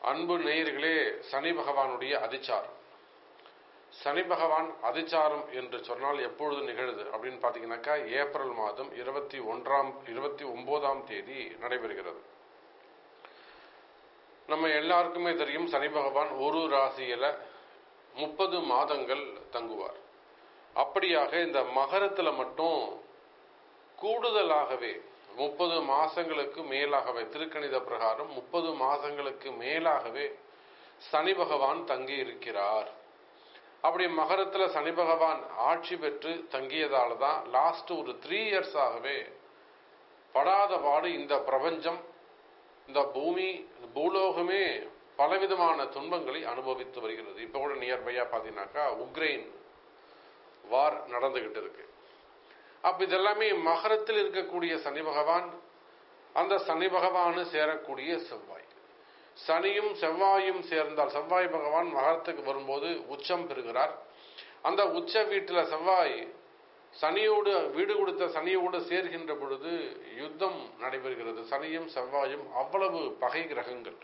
அன்பு நேயர்களே சனி பகவானுடைய அதிச்சாரம் சனி பகவான் அதிச்சாரம் என்று சொன்னால் எப்பொழுது நிகழுது அப்படின்னு பார்த்தீங்கன்னாக்கா ஏப்ரல் மாதம் இருபத்தி ஒன்றாம் இருபத்தி ஒன்பதாம் தேதி நடைபெறுகிறது நம்ம எல்லாருக்குமே தெரியும் சனி பகவான் ஒரு ராசியில முப்பது மாதங்கள் தங்குவார் அப்படியாக இந்த மகரத்துல மட்டும் கூடுதலாகவே முப்பது மாசங்களுக்கு மேலாகவே திருக்கணித பிரகாரம் முப்பது மாசங்களுக்கு மேலாகவே சனி பகவான் தங்கி இருக்கிறார் அப்படி மகரத்துல சனி பகவான் ஆட்சி பெற்று தங்கியதால தான் லாஸ்ட் ஒரு த்ரீ இயர்ஸ் ஆகவே படாத பாடு இந்த பிரபஞ்சம் இந்த பூமி பூலோகமே பலவிதமான துன்பங்களை அனுபவித்து வருகிறது இப்போ கூட நியர்பையா பார்த்தீங்கன்னாக்கா உக்ரைன் வார் நடந்துகிட்டு இருக்கு அப்ப இதெல்லாமே மகரத்தில் இருக்கக்கூடிய சனி பகவான் அந்த சனி பகவானு சேரக்கூடிய செவ்வாய் சனியும் செவ்வாயும் சேர்ந்தால் செவ்வாய் பகவான் மகரத்துக்கு வரும்போது உச்சம் பெறுகிறார் அந்த உச்ச வீட்டுல செவ்வாய் சனியோடு வீடு கொடுத்த சனியோடு சேர்கின்ற பொழுது யுத்தம் நடைபெறுகிறது சனியும் செவ்வாயும் அவ்வளவு பகை கிரகங்கள்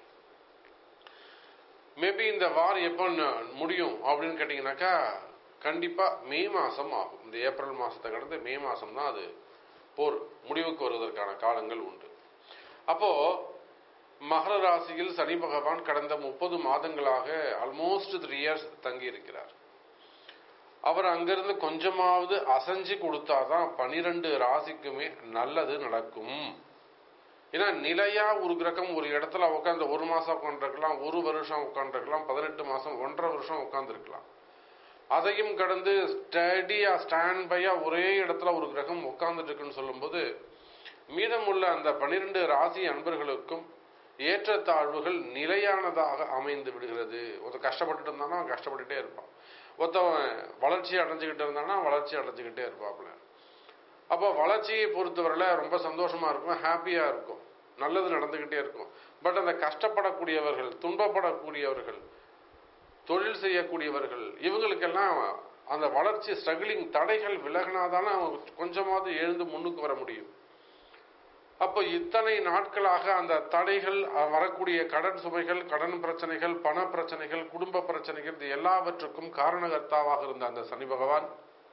மேபி இந்த வார் எப்போ முடியும் அப்படின்னு கேட்டீங்கன்னாக்கா கண்டிப்பா மே மாசம் ஆகும் இந்த ஏப்ரல் மாசத்தை கடந்து மே மாசம் தான் அது போர் முடிவுக்கு வருவதற்கான காலங்கள் உண்டு அப்போ மகர ராசியில் சனி பகவான் கடந்த முப்பது மாதங்களாக ஆல்மோஸ்ட் த்ரீ இயர்ஸ் தங்கி இருக்கிறார் அவர் அங்கிருந்து கொஞ்சமாவது அசைஞ்சு கொடுத்தாதான் பனிரெண்டு ராசிக்குமே நல்லது நடக்கும் ஏன்னா நிலையா ஒரு கிரகம் ஒரு இடத்துல உட்காந்து ஒரு மாசம் உட்காந்துருக்கலாம் ஒரு வருஷம் உட்காந்துருக்கலாம் பதினெட்டு மாசம் ஒன்றரை வருஷம் உட்காந்துருக்கலாம் அதையும் கடந்து ஸ்டடியா ஸ்டாண்ட் பையா ஒரே இடத்துல ஒரு கிரகம் உட்கார்ந்துட்டு இருக்குன்னு சொல்லும்போது மீதமுள்ள அந்த பனிரெண்டு ராசி அன்பர்களுக்கும் ஏற்றத்தாழ்வுகள் நிலையானதாக அமைந்து விடுகிறது ஒருத்தன் கஷ்டப்பட்டுட்டு இருந்தானா அவன் கஷ்டப்பட்டுட்டே இருப்பான் ஒருத்தவன் வளர்ச்சி அடைஞ்சுக்கிட்டு இருந்தானா வளர்ச்சி அடைஞ்சுக்கிட்டே இருப்பாப்புல அப்போ வளர்ச்சியை பொறுத்தவரையில் ரொம்ப சந்தோஷமா இருக்கும் ஹாப்பியா இருக்கும் நல்லது நடந்துகிட்டே இருக்கும் பட் அந்த கஷ்டப்படக்கூடியவர்கள் துன்பப்படக்கூடியவர்கள் தொழில் செய்யக்கூடியவர்கள் இவங்களுக்கெல்லாம் அந்த வளர்ச்சி ஸ்ட்ரகிளிங் தடைகள் விலகினாதானே அவங்க கொஞ்சமாவது எழுந்து முன்னுக்கு வர முடியும் அப்போ இத்தனை நாட்களாக அந்த தடைகள் வரக்கூடிய கடன் சுமைகள் கடன் பிரச்சனைகள் பண பிரச்சனைகள் குடும்ப பிரச்சனைகள் இது எல்லாவற்றுக்கும் காரணகர்த்தாவாக இருந்த அந்த சனி பகவான்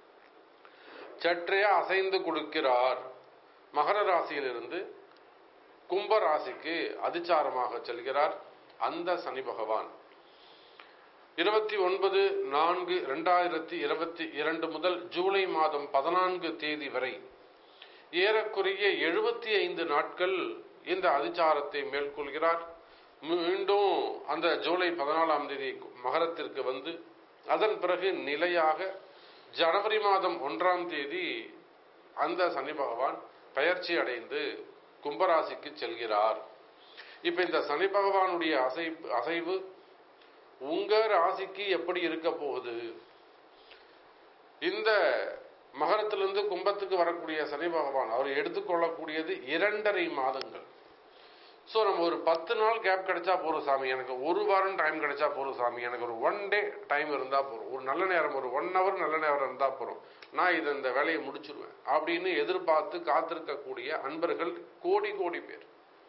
சற்றே அசைந்து கொடுக்கிறார் மகர ராசியிலிருந்து கும்ப ராசிக்கு அதிச்சாரமாக செல்கிறார் அந்த சனி பகவான் இருபத்தி ஒன்பது நான்கு இரண்டாயிரத்தி இருபத்தி இரண்டு முதல் ஜூலை மாதம் பதினான்கு தேதி வரை ஏறக்குறைய எழுபத்தி ஐந்து நாட்கள் இந்த அதிச்சாரத்தை மேற்கொள்கிறார் மீண்டும் அந்த ஜூலை பதினாலாம் தேதி மகரத்திற்கு வந்து அதன் பிறகு நிலையாக ஜனவரி மாதம் ஒன்றாம் தேதி அந்த சனி பகவான் பயிற்சி அடைந்து கும்பராசிக்கு செல்கிறார் இப்ப இந்த சனி பகவானுடைய அசைவு அசைவு உங்க ராசிக்கு எப்படி இருக்க போகுது இந்த மகரத்திலிருந்து கும்பத்துக்கு வரக்கூடிய சனி பகவான் அவர் எடுத்துக்கொள்ளக்கூடியது இரண்டரை மாதங்கள் ஸோ நம்ம ஒரு பத்து நாள் கேப் கிடைச்சா போதும் சாமி எனக்கு ஒரு வாரம் டைம் கிடைச்சா போதும் சாமி எனக்கு ஒரு ஒன் டே டைம் இருந்தால் போதும் ஒரு நல்ல நேரம் ஒரு ஒன் ஹவர் நல்ல நேரம் இருந்தால் போதும் நான் இதை இந்த வேலையை முடிச்சிருவேன் அப்படின்னு எதிர்பார்த்து காத்திருக்கக்கூடிய அன்பர்கள் கோடி கோடி பேர்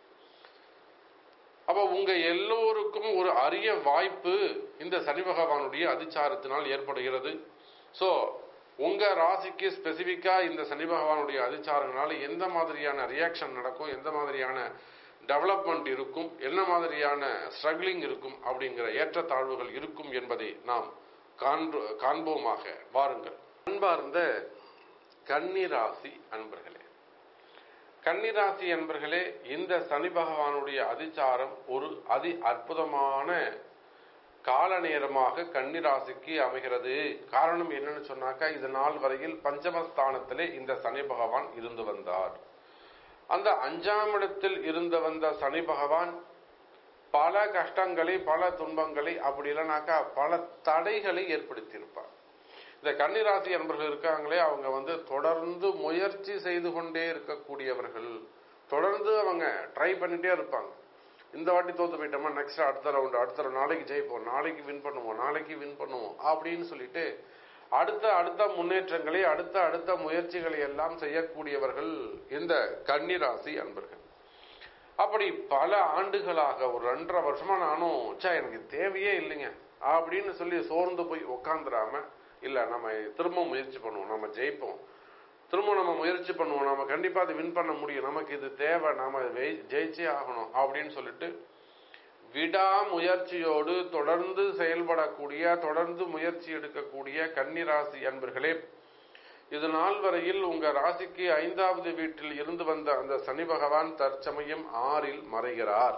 அப்ப உங்க எல்லோருக்கும் ஒரு அரிய வாய்ப்பு இந்த சனி பகவானுடைய அதிச்சாரத்தினால் ஏற்படுகிறது ஸோ உங்க ராசிக்கு ஸ்பெசிபிக்கா இந்த சனி பகவானுடைய அதிச்சாரங்களால எந்த மாதிரியான ரியாக்ஷன் நடக்கும் எந்த மாதிரியான டெவலப்மெண்ட் இருக்கும் என்ன மாதிரியான ஸ்ட்ரகிளிங் இருக்கும் அப்படிங்கிற ஏற்றத்தாழ்வுகள் இருக்கும் என்பதை நாம் காண்போமாக வாருங்கள் அன்பார்ந்த கன்னிராசி அன்பர்களே கன்னிராசி என்பர்களே இந்த சனி பகவானுடைய அதிச்சாரம் ஒரு அதி அற்புதமான கால நேரமாக கன்னிராசிக்கு அமைகிறது காரணம் என்னன்னு சொன்னாக்கா இது நாள் வரையில் பஞ்சமஸ்தானத்திலே இந்த சனி பகவான் இருந்து வந்தார் அந்த அஞ்சாம் இடத்தில் இருந்து வந்த சனி பகவான் பல கஷ்டங்களை பல துன்பங்களை அப்படி இல்லைனாக்கா பல தடைகளை ஏற்படுத்தியிருப்பார் இந்த கன்னிராசி அன்பர்கள் இருக்காங்களே அவங்க வந்து தொடர்ந்து முயற்சி செய்து கொண்டே இருக்கக்கூடியவர்கள் தொடர்ந்து அவங்க ட்ரை பண்ணிட்டே இருப்பாங்க இந்த வாட்டி தோத்து போயிட்டோமா நெக்ஸ்ட் அடுத்த ரவுண்ட் அடுத்த round, நாளைக்கு ஜெயிப்போம் நாளைக்கு வின் பண்ணுவோம் நாளைக்கு வின் பண்ணுவோம் அப்படின்னு சொல்லிட்டு அடுத்த அடுத்த முன்னேற்றங்களை அடுத்த அடுத்த முயற்சிகளை எல்லாம் செய்யக்கூடியவர்கள் இந்த கன்னிராசி அன்பர்கள் அப்படி பல ஆண்டுகளாக ஒரு ரெண்டரை வருஷமா நானும் ச்சே எனக்கு தேவையே இல்லைங்க அப்படின்னு சொல்லி சோர்ந்து போய் உக்காந்துராம இல்ல நம்ம திரும்ப முயற்சி பண்ணுவோம் நம்ம ஜெயிப்போம் திரும்ப நம்ம முயற்சி பண்ணுவோம் நம்ம கண்டிப்பா அதை வின் பண்ண முடியும் நமக்கு இது தேவை நாம வெய்- ஜெயிச்சே ஆகணும் அப்படின்னு சொல்லிட்டு விடாமுயற்சியோடு தொடர்ந்து செயல்படக்கூடிய தொடர்ந்து முயற்சி எடுக்கக்கூடிய கன்னிராசி அன்பர்களே இது நாள் வரையில் உங்க ராசிக்கு ஐந்தாவது வீட்டில் இருந்து வந்த அந்த சனி பகவான் தற்சமயம் ஆறில் மறைகிறார்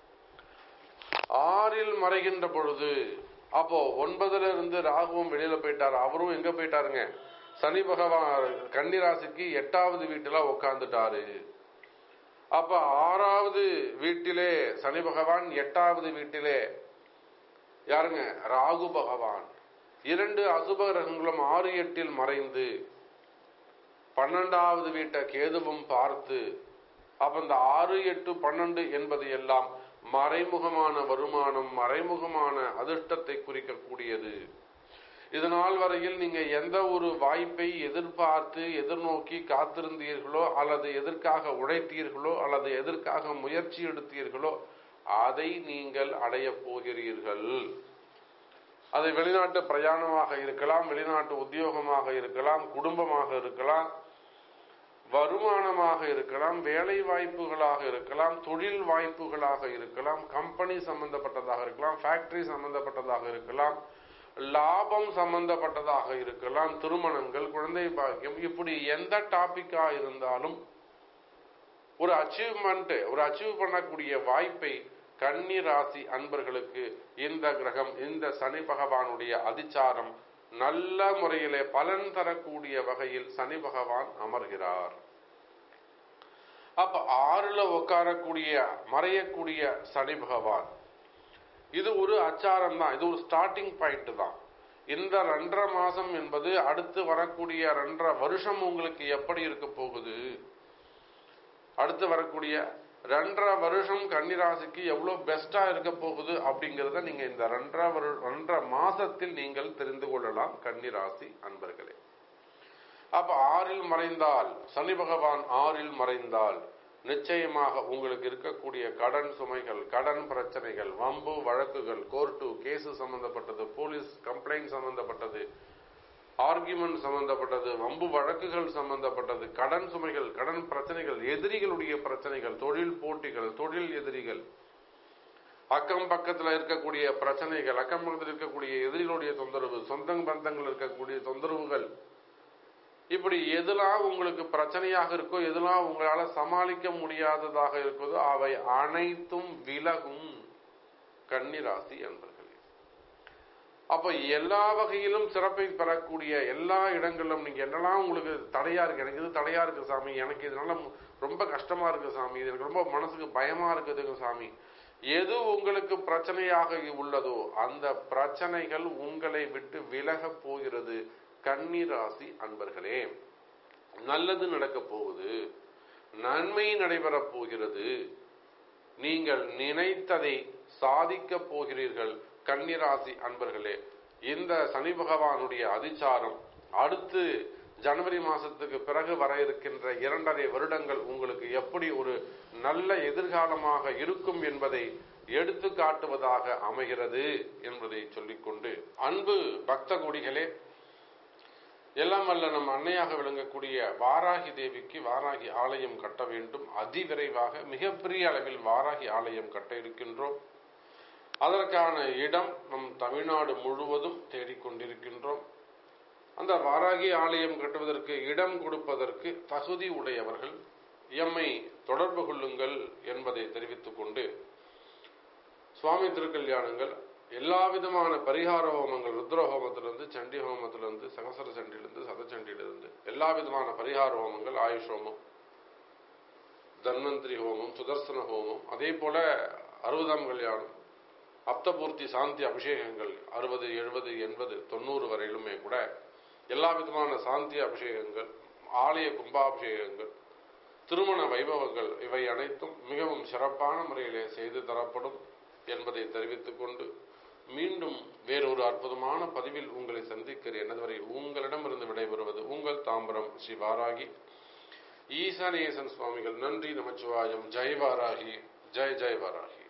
ஆறில் மறைகின்ற பொழுது அப்போ ஒன்பதுல இருந்து ராகுவும் வெளியில போயிட்டார் அவரும் எங்க போயிட்டாருங்க சனி பகவான் கன்னிராசிக்கு எட்டாவது வீட்டுல உட்காந்துட்டாரு அப்ப ஆறாவது வீட்டிலே சனி பகவான் எட்டாவது வீட்டிலே யாருங்க ராகு பகவான் இரண்டு அசுப கிரகங்களும் ஆறு எட்டில் மறைந்து பன்னெண்டாவது வீட்டை கேதுவும் பார்த்து அப்ப இந்த ஆறு எட்டு பன்னெண்டு என்பது எல்லாம் மறைமுகமான வருமானம் மறைமுகமான அதிர்ஷ்டத்தை குறிக்கக்கூடியது இது நாள் வரையில் நீங்க எந்த ஒரு வாய்ப்பை எதிர்பார்த்து எதிர்நோக்கி காத்திருந்தீர்களோ அல்லது எதற்காக உழைத்தீர்களோ அல்லது எதற்காக முயற்சி எடுத்தீர்களோ அதை நீங்கள் அடையப் போகிறீர்கள் அது வெளிநாட்டு பிரயாணமாக இருக்கலாம் வெளிநாட்டு உத்தியோகமாக இருக்கலாம் குடும்பமாக இருக்கலாம் வருமானமாக இருக்கலாம் வேலை வாய்ப்புகளாக இருக்கலாம் தொழில் வாய்ப்புகளாக இருக்கலாம் கம்பெனி சம்பந்தப்பட்டதாக இருக்கலாம் ஃபேக்டரி சம்பந்தப்பட்டதாக இருக்கலாம் லாபம் சம்பந்தப்பட்டதாக இருக்கலாம் திருமணங்கள் குழந்தை பாக்கியம் இப்படி எந்த டாபிக்கா இருந்தாலும் ஒரு அச்சீவ்மெண்ட் ஒரு அச்சீவ் பண்ணக்கூடிய வாய்ப்பை கன்னி ராசி அன்பர்களுக்கு இந்த கிரகம் இந்த சனி பகவானுடைய அதிச்சாரம் நல்ல முறையிலே பலன் தரக்கூடிய வகையில் சனி பகவான் அமர்கிறார் அப்ப ஆறுல உட்காரக்கூடிய மறையக்கூடிய சனி பகவான் இது ஒரு அச்சாரம் தான் இது ஒரு ஸ்டார்டிங் பாயிண்ட் தான் இந்த ரெண்டரை மாசம் என்பது அடுத்து வரக்கூடிய ரெண்டரை வருஷம் உங்களுக்கு எப்படி இருக்க போகுது அடுத்து வரக்கூடிய ரெண்டரை வருஷம் கன்னிராசிக்கு எவ்வளவு பெஸ்டா இருக்க போகுது அப்படிங்கறத நீங்க இந்த ரெண்டரை வரு ரெண்டரை மாசத்தில் நீங்கள் தெரிந்து கொள்ளலாம் கன்னிராசி அன்பர்களே அப்ப ஆறில் மறைந்தால் சனி பகவான் ஆறில் மறைந்தால் நிச்சயமாக உங்களுக்கு இருக்கக்கூடிய கடன் சுமைகள் கடன் பிரச்சனைகள் வம்பு வழக்குகள் கோர்ட்டு கேஸ் சம்பந்தப்பட்டது போலீஸ் கம்ப்ளைண்ட் சம்பந்தப்பட்டது ஆர்குமெண்ட் சம்பந்தப்பட்டது வம்பு வழக்குகள் சம்பந்தப்பட்டது கடன் சுமைகள் கடன் பிரச்சனைகள் எதிரிகளுடைய பிரச்சனைகள் தொழில் போட்டிகள் தொழில் எதிரிகள் அக்கம் பக்கத்துல இருக்கக்கூடிய பிரச்சனைகள் அக்கம் பக்கத்தில் இருக்கக்கூடிய எதிரிகளுடைய தொந்தரவு சொந்த பந்தங்கள் இருக்கக்கூடிய தொந்தரவுகள் இப்படி எதெல்லாம் உங்களுக்கு பிரச்சனையாக இருக்கோ எதெல்லாம் உங்களால சமாளிக்க முடியாததாக இருக்குதோ அவை அனைத்தும் விலகும் கன்னிராசி என்பர்களே அப்ப எல்லா வகையிலும் சிறப்பை பெறக்கூடிய எல்லா இடங்களிலும் நீங்க என்னெல்லாம் உங்களுக்கு தடையா இருக்கு எனக்கு இது தடையா இருக்கு சாமி எனக்கு இதனால ரொம்ப கஷ்டமா இருக்கு சாமி இது எனக்கு ரொம்ப மனசுக்கு பயமா இருக்குதுங்க சாமி எது உங்களுக்கு பிரச்சனையாக உள்ளதோ அந்த பிரச்சனைகள் உங்களை விட்டு விலக போகிறது கன்னி ராசி அன்பர்களே நல்லது நடக்க போகுது நன்மை நடைபெறப் போகிறது நீங்கள் நினைத்ததை சாதிக்க போகிறீர்கள் கன்னிராசி அன்பர்களே இந்த சனி பகவானுடைய அதிச்சாரம் அடுத்து ஜனவரி மாசத்துக்கு பிறகு வர இருக்கின்ற இரண்டரை வருடங்கள் உங்களுக்கு எப்படி ஒரு நல்ல எதிர்காலமாக இருக்கும் என்பதை எடுத்து காட்டுவதாக அமைகிறது என்பதை சொல்லிக்கொண்டு அன்பு பக்த கொடிகளே எல்லாம் வல்ல நம் அன்னையாக விளங்கக்கூடிய வாராகி தேவிக்கு வாராகி ஆலயம் கட்ட வேண்டும் அதிவிரைவாக மிகப்பெரிய அளவில் வாராகி ஆலயம் கட்ட இருக்கின்றோம் அதற்கான இடம் நம் தமிழ்நாடு முழுவதும் தேடிக்கொண்டிருக்கின்றோம் அந்த வாராகி ஆலயம் கட்டுவதற்கு இடம் கொடுப்பதற்கு தகுதி உடையவர்கள் எம்மை தொடர்பு கொள்ளுங்கள் என்பதை தெரிவித்துக் கொண்டு சுவாமி திருக்கல்யாணங்கள் எல்லா விதமான பரிகார ஹோமங்கள் ருத்ர ஹோமத்திலிருந்து சண்டி ஹோமத்திலிருந்து சகசர சண்டிலிருந்து சதச்சண்டியிலிருந்து எல்லா விதமான பரிகார ஹோமங்கள் ஆயுஷ் ஹோமம் தன்வந்திரி ஹோமம் சுதர்சன ஹோமம் அதே போல அறுபதாம் கல்யாணம் அப்தபூர்த்தி சாந்தி அபிஷேகங்கள் அறுபது எழுபது எண்பது தொண்ணூறு வரையிலுமே கூட எல்லா விதமான சாந்தி அபிஷேகங்கள் ஆலய கும்பாபிஷேகங்கள் திருமண வைபவங்கள் இவை அனைத்தும் மிகவும் சிறப்பான முறையிலே செய்து தரப்படும் என்பதை தெரிவித்துக் கொண்டு மீண்டும் வேறொரு அற்புதமான பதிவில் உங்களை சந்திக்கிறேன் அதுவரை உங்களிடமிருந்து விடைபெறுவது உங்கள் தாம்பரம் ஸ்ரீ வாராகி ஈசானேசன் சுவாமிகள் நன்றி நமச்சிவாயம் ஜெய் வாராகி ஜெய் ஜெய் வராகி